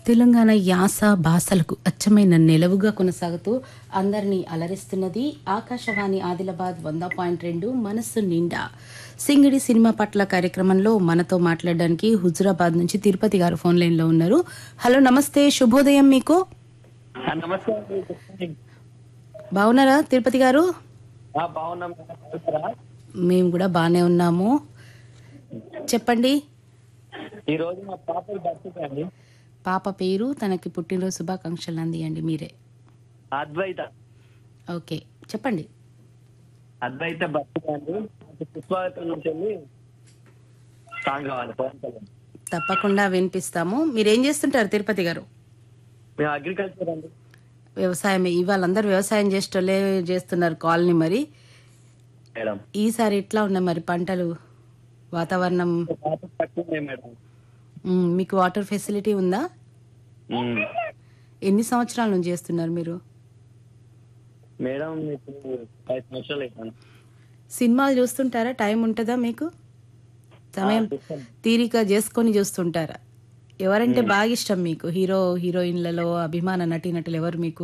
తెలంగాణ యాస భాషలకు అచ్చమైన నిలవుగా కొనసాగుతూ అందరినీ అలరిస్తున్నది ఆకాశవాణి ఆదిలాబాద్ వంద పాయింట్ రెండు మనస్సు నిండా సింగిడి సినిమా పట్ల కార్యక్రమంలో మనతో మాట్లాడడానికి హుజురాబాద్ నుంచి తిరుపతి గారు ఫోన్ లైన్ లో ఉన్నారు హలో నమస్తే శుభోదయం మీకు ఆ, నమస్తే అండి గుడ్ మార్నింగ్. బాగున్నారా తిరుపతి గారు ఆ, బాగున్నాం మేడం. బాగున్నారా? మేము కూడా బాగానే ఉన్నాము చెప్పండి ఈ రోజు మా పాప బర్త్డే అండి పాప పేరు తనకి పుట్టినరోజు శుభాకాంక్షలు అందియండి మీరే అద్వైత ఓకే చెప్పండి అద్వైత బర్త్డే అండి నాకు పుష్పావతి నుంచి వెళ్ళి సాంగ్ కావాలి పవన్ కళ్యాణ్ తప్పకుండా వినిపిస్తాము మీరేం చేస్తుంటారు తిరుపతి గారు మేము అగ్రికల్చర్ అండి వ్యవసాయం ఇవాళ అందరూ వ్యవసాయం చేసేటోళ్ళే చేస్తున్నారు కాలనీ మరి మేడం ఈసారి ఎట్లా ఉన్నాయి మరి పంటలు వాతావరణం పాప పట్టిందే మేడం మ్, మీకు వాటర్ ఫెసిలిటీ ఉందా ఉమ్. ఎన్ని సంవత్సరాల నుంచి చేస్తున్నారు మీరు మేడం ఇప్పుడు ఐదు సంవత్సరాలు అయిపోయింది సినిమాలు చూస్తుంటారా టైం ఉంటుందా మీకు సమయం తీరిక చేసుకొని చూస్తుంటారా ఎవరంటే బాగా ఇష్టం మీకు హీరో హీరోయిన్లలో అభిమాన నటీనటులు ఎవరు మీకు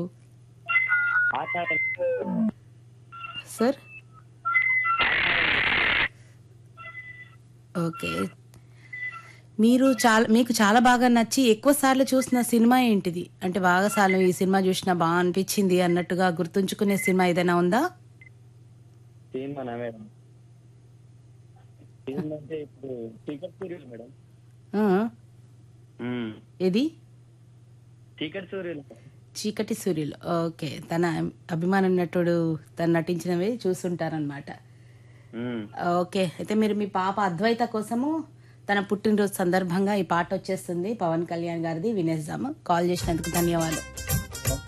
సార్ ఓకే మీరు చాలా మీకు చాలా బాగా నచ్చి ఎక్కువ సార్లు చూసిన సినిమా ఏంటిది అంటే బాగా సార్లు ఈ సినిమా చూసినా బాగా అనిపించింది అన్నట్టుగా గుర్తుంచుకునే సినిమా ఏదైనా ఉందా సినిమానా మేడం సినిమా అంటే ఇప్పుడు టికెట్ సూర్యులు మేడం ఆ, ఉమ్. ఏది టికెట్ సూర్యులు చీకటి సూర్యులు ఓకే తన అభిమాన నటుడు తను నటించినవి చూస్తుంటారనమాట ఉమ్. ఓకే అయితే మీరు మీ పాప అద్వైత కోసము తన పుట్టినరోజు సందర్భంగా ఈ పాట వచ్చేస్తుంది పవన్ కళ్యాణ్ గారిది వినేద్దాము కాల్ చేసినందుకు ధన్యవాదాలు